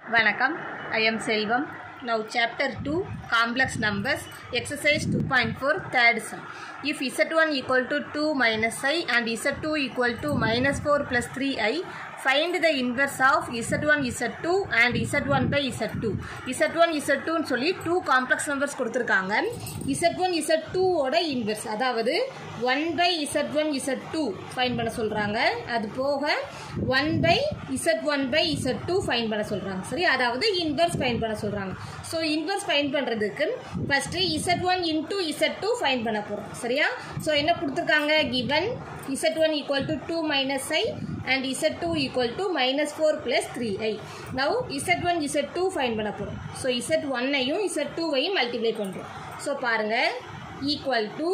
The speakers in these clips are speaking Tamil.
வணக்கம் I am Selvam now chapter two complex numbers exercise two point four third sum if Z one equal to two minus I and Z two equal to minus four plus three I find the inverse of Z one Z two and Z one by Z two Z one Z two சொல்லி டூ காம்ப்ளெக்ஸ் நம்பர்ஸ் கொடுத்துருக்காங்க இசட் ஒன் இசட் டூவோட இன்வெர்ஸ் அதாவது one by Z one Z two find பண்ண சொல்கிறாங்க அது போக one by Z one by Z two find பண்ண சொல்கிறாங்க சரி அதாவது இன்வெர்ஸ் ஃபைன் பண்ண சொல்கிறாங்க ஸோ இன்வெர்ஸ் ஃபைன் பண்ணுறதுக்கு first Z one into Z two find பண்ண போகிறோம் சரியா ஸோ என்ன கொடுத்துருக்காங்க given Z one equal to two minus I and z2 equal to minus 4 plus 3i. Now z1 z2 find பண்ண போகிறோம் ஸோ z1 ஐயும் z2 ஐயும் மல்டிப்ளை பண்ணுறோம் ஸோ பாருங்க equal to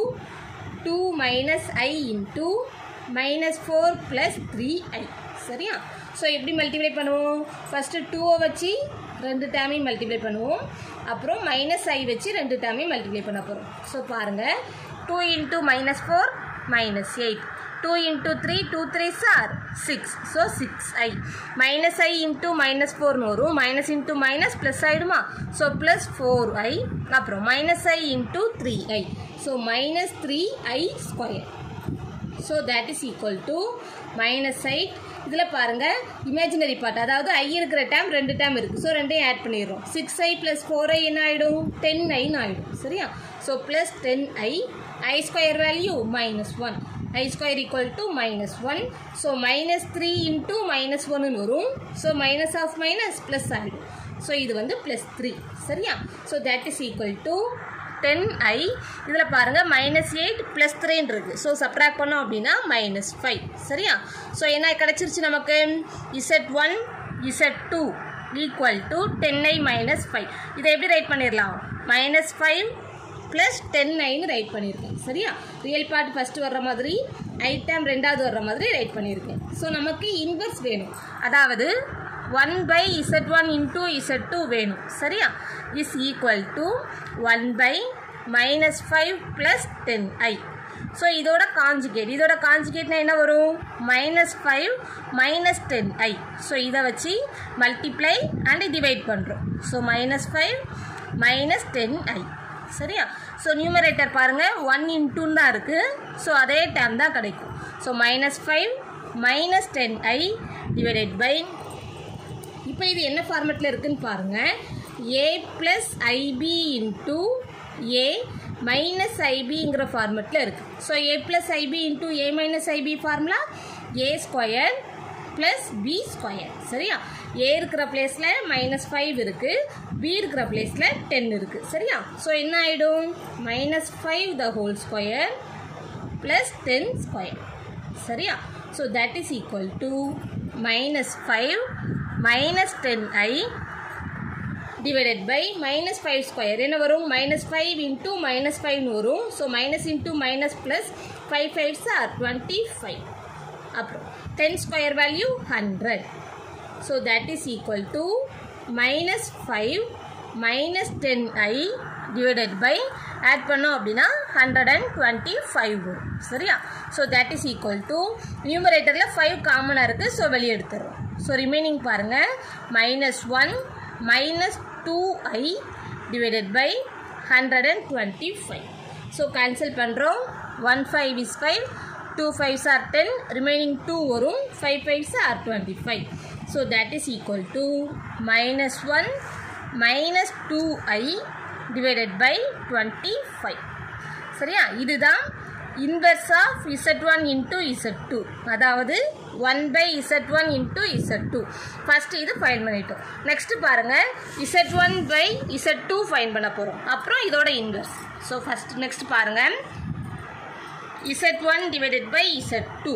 2 minus i into minus 4 plus 3i சரியா ஸோ எப்படி மல்டிப்ளை பண்ணுவோம் ஃபஸ்ட்டு டூவை வச்சு ரெண்டு டேமையும் மல்டிப்ளை பண்ணுவோம் அப்புறம் மைனஸ் ஐ வச்சு ரெண்டு டேமையும் மல்டிப்ளை பண்ண போகிறோம் ஸோ பாருங்கள் two into minus four minus eight 2 into 3 2 3s are 6 so 6i minus i into minus 4 நோரும் minus into minus plus ஆயிடுமா so plus 4i அப்புறம் minus i into 3i so minus 3i square so that is equal to minus 8 இதில் பாருங்கள் இமேஜினரி பார்ட் அதாவது ஐ இருக்கிற டேம் ரெண்டு டேம் இருக்குது ஸோ ரெண்டையும் ஆட் பண்ணிடுறோம் six I plus four I என்ன ஆகிடும் டென் ஐன்னு ஆகிடும் சரியா so plus ten I I square value minus one i square equal to minus 1 so minus 3 into minus 1 வரும் so minus of minus plus ஆகிடும் so இது வந்து plus 3 சரியா so that is equal to 10i இதில் பாருங்கள் மைனஸ் எயிட் ப்ளஸ் த்ரீன்னு இருக்குது ஸோ சப்ராக்ட் பண்ணோம் அப்படின்னா மைனஸ் ஃபைவ் சரியா ஸோ என்ன கிடச்சிருச்சு நமக்கு Z one Z two equal to ten I minus five இதை எப்படி ரைட் பண்ணிடலாம் மைனஸ் ஃபைவ் ப்ளஸ் டென் ஐன்னு ரைட் பண்ணியிருக்கேன் சரியா ரியல் பார்ட் ஃபஸ்ட்டு வர்ற மாதிரி ஐட்டம் ரெண்டாவது வர்ற மாதிரி ரைட் பண்ணியிருக்கேன் ஸோ நமக்கு இன்வெர்ஸ் வேணும் அதாவது one by Z one into Z two வேணும் சரியா is equal to one by minus five plus ten I so இதோட காஞ்சுகேட் இதோட காஞ்சுகேட்னா என்ன வரும் minus five minus ten I so இதை வச்சு மல்டிப்ளை அண்ட் டிவைட் பண்ணுறோம் so minus five minus ten I சரியா ஸோ நியூமரேட்டர் பாருங்கள் ஒன் இன்டூன்னு தான் இருக்குது ஸோ அதே டேம் தான் கிடைக்கும் so minus five minus ten I divided by இப்போ இது என்ன ஃபார்மெட்டில் இருக்குதுன்னு பாருங்கள் A plus IB into A minus ஐபிங்கிற ஃபார்மெட்டில் இருக்குது so A plus IB into A minus IB formula A square plus B square சரியா ஏ இருக்கிற பிளேஸில் மைனஸ் ஃபைவ் இருக்குது பி இருக்கிற பிளேஸில் டென் இருக்குது சரியா ஸோ என்ன ஆகிடும் minus five the whole square plus ten square சரியா so that is equal to minus five minus ten I divided by minus five square என்ன வரும் மைனஸ் ஃபைவ் இன்ட்டு மைனஸ் ஃபைவ்னு வரும் so minus into minus plus five fives are twenty five அப்புறம் ten square value hundred so that is equal to minus five minus ten I divided by add பண்ணோம் அப்படின்னா ஹண்ட்ரட் அண்ட் டுவெண்ட்டி ஃபைவ் வரும் சரியா so that is equal to நியூமரேட்டரில் ஃபைவ் காமனாக இருக்குது ஸோ வெளியே எடுத்துடுறோம் ஸோ ரிமைனிங் பாருங்கள் minus one minus two I divided by hundred and twenty five so cancel பண்ணுறோம் one five is five two fives are ten remaining two வரும் five fives are twenty five so that is equal to minus one minus two I divided by twenty five சரியா இதுதான் inverse of Z one into Z two அதாவது one by Z one into Z two first இது ஃபைன் பண்ணிட்டோம் நெக்ஸ்ட்டு பாருங்கள் Z one by Z two find பண்ண போகிறோம் அப்புறம் இதோட இன்வெர்ஸ் ஸோ ஃபஸ்ட் நெக்ஸ்ட் பாருங்கள் z1 divided by z2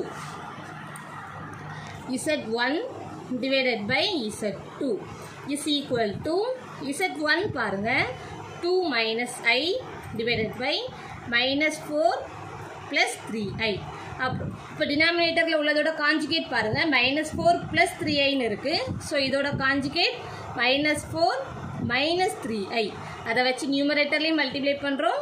z1 divided by z2 is equal to z1 பாருங்க 2 minus i divided by minus 4 plus 3i அப்புறம் இப்போ டினாமினேட்டரில் உள்ளதோட காஞ்சுகேட் பாருங்கள் மைனஸ் ஃபோர் ப்ளஸ் த்ரீ ஐன்னு இருக்குது ஸோ இதோட conjugate minus four minus three i அதை வச்சு நியூமரேட்டர்லேயும் மல்டிப்ளை பண்ணுறோம்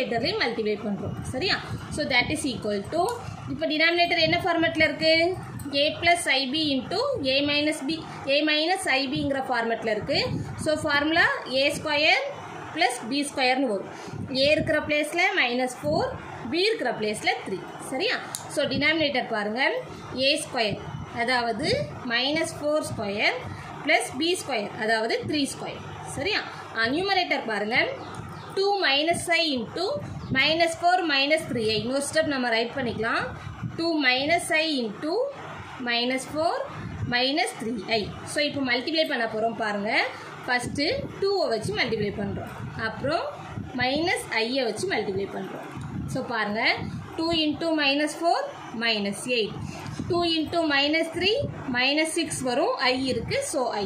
டினாமினேட்டர்லையும் மல்டிப்ளை பண்ணுறோம் சரியா so that is equal to இப்போ டினாமினேட்டர் என்ன ஃபார்மேட்டில் இருக்குது a plus i b into a minus b a minus ஐபிங்கிற ஃபார்மெட்டில் இருக்குது ஸோ ஃபார்முலா ஏ ஸ்கொயர் ப்ளஸ் பி ஸ்கொயர்னு வரும் ஏ இருக்கிற பிளேஸில் மைனஸ் ஃபோர் பி இருக்கிற பிளேஸில் த்ரீ சரியா ஸோ டினாமினேட்டர் பாருங்கள் ஏ ஸ்கொயர் அதாவது minus four square plus B square அதாவது த்ரீ ஸ்கொயர் சரியா நியூமரேட்டர் பாருங்கள் two minus i into minus four minus three i இன்னொரு ஸ்டெப் நம்ம ரைட் பண்ணிக்கலாம் two minus i into minus four minus three i so இப்போ மல்டிப்ளை பண்ண போகிறோம் பாருங்கள் ஃபஸ்ட்டு டூவை வச்சு மல்டிப்ளை பண்ணுறோம் அப்புறம் மைனஸ் ஐயை வச்சு மல்டிப்ளை பண்ணுறோம் ஸோ பாருங்கள் two into minus four minus eight two into minus three minus six வரும் ஐ இருக்குது so i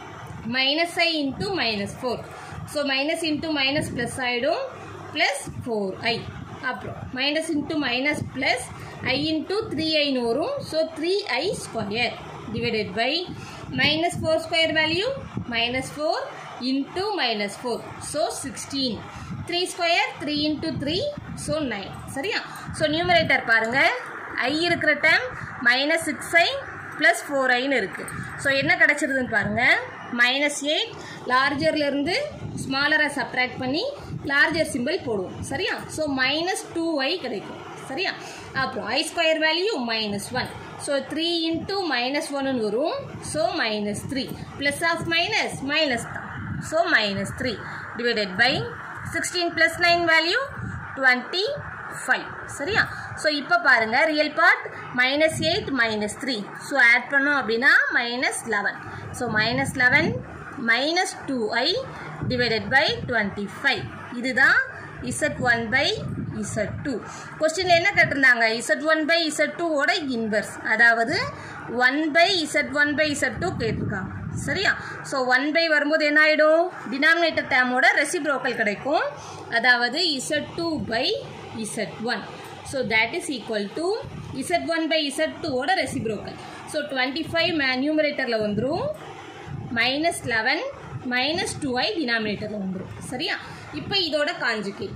minus i into minus four so minus into minus plus ஆகிடும் ப்ளஸ் ஃபோர் ஐ அப்புறம் minus into minus plus i into three ஐன்னு வரும் so three i square divided by minus four square value minus four into minus four so sixteen three square three into three so nine சரியா ஸோ நியூமரேட்டர் பாருங்கள் ஐ இருக்கிற டைம் மைனஸ் சிக்ஸ் ஐ ப்ளஸ் ஃபோர் ஐன்னு இருக்குது ஸோ என்ன கிடச்சிருதுன்னு பாருங்கள் மைனஸ் எயிட் லார்ஜர்லேருந்து ஸ்மாலரை சப்ராக்ட் பண்ணி லார்ஜர் சிம்பிள் போடுவோம் சரியா ஸோ மைனஸ் டூ ஐ கிடைக்கும் சரியா அப்புறம் i square value minus one so three into minus ஒன்னு வரும் so minus three plus of minus minus தான் so minus three divided by sixteen plus nine value twenty five சரியா ஸோ இப்போ பாருங்கள் real part minus eight minus three so add பண்ணோம் அப்படின்னா minus eleven so minus eleven minus two I divided by twenty five இதுதான் z one by Z two கொஸ்டினில் என்ன கேட்டிருந்தாங்க இசட் ஒன் பை இசட் டூவோட இன்வெர்ஸ் அதாவது one by Z one by Z two கேட்டிருக்காங்க சரியா ஸோ ஒன் பை வரும்போது என்ன ஆகிடும் டினாமினேட்டர் டேமோட ரெசிப்ரோக்கல் கிடைக்கும் அதாவது z two by Z one so that is equal to z one by z டூவோட ரெசிப்ரோக்கல் ஸோ டுவெண்ட்டி ஃபைவ் மே நியூமரேட்டரில் வந்துடும் minus eleven minus two i டினாமினேட்டரில் வந்துடும் சரியா இப்போ இதோட conjugate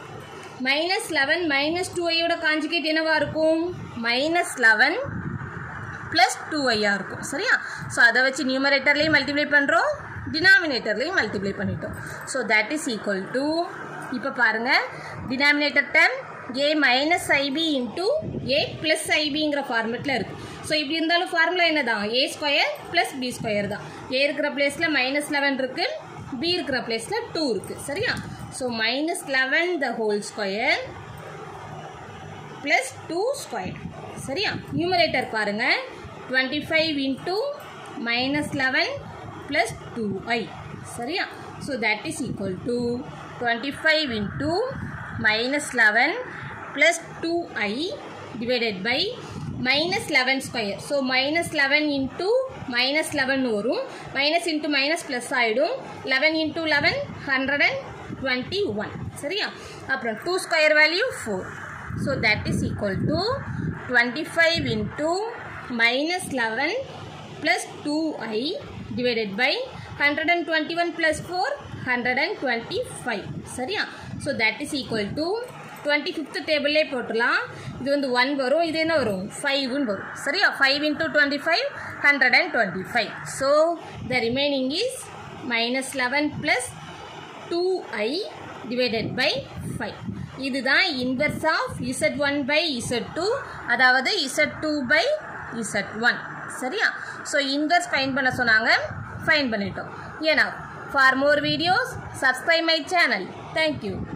minus eleven minus two ஐயோட காஞ்சுகேட் என்னவா இருக்கும் மைனஸ் லெவன் ப்ளஸ் டூ ஐயாக இருக்கும் சரியா ஸோ அதை வச்சு நியூமரேட்டர்லேயும் மல்டிப்ளை பண்ணுறோம் டினாமினேட்டர்லேயும் மல்டிப்ளை பண்ணிட்டோம் so that is equal to இப்போ பாருங்கள் denominator ten A minus i b into a plus ஐபிங்கிற ஃபார்மெட்டில் இருக்குது ஸோ இப்படி இருந்தாலும் ஃபார்முலா என்ன தான் a square plus B square தான் ஏ இருக்கிற பிளேஸில் மைனஸ் லெவன் இருக்குது பி இருக்கிற பிளேஸில் டூ இருக்குது சரியா so minus eleven the whole square plus two square சரியா நியூமரேட்டர் பாருங்கள் twenty five into minus eleven plus two i சரியா so that is equal to twenty five into minus eleven plus two I divided by minus eleven square so minus eleven into minus eleven வரும் மைனஸ் இன்ட்டு மைனஸ் ப்ளஸ் ஆகிடும் eleven into eleven hundred and twenty one சரியா அப்புறம் two square value four so that is equal to twenty five into minus eleven plus two I divided by hundred and twenty one plus four hundred and twenty five சரியா so that is equal to twenty fifth டேபிள்லே போட்டுடலாம் இது வந்து ஒன் வரும் இது என்ன வரும் ஃபைவ்னு வரும் சரியா five into twenty five hundred and twenty five so the remaining is minus eleven plus two I divided by five இதுதான் inverse of Z one by Z two அதாவது z two by Z one சரியா ஸோ இன்வெர்ஸ் ஃபைன் பண்ண சொன்னாங்க ஃபைன் பண்ணிட்டோம் ஏன்னா for more videos subscribe my channel thank you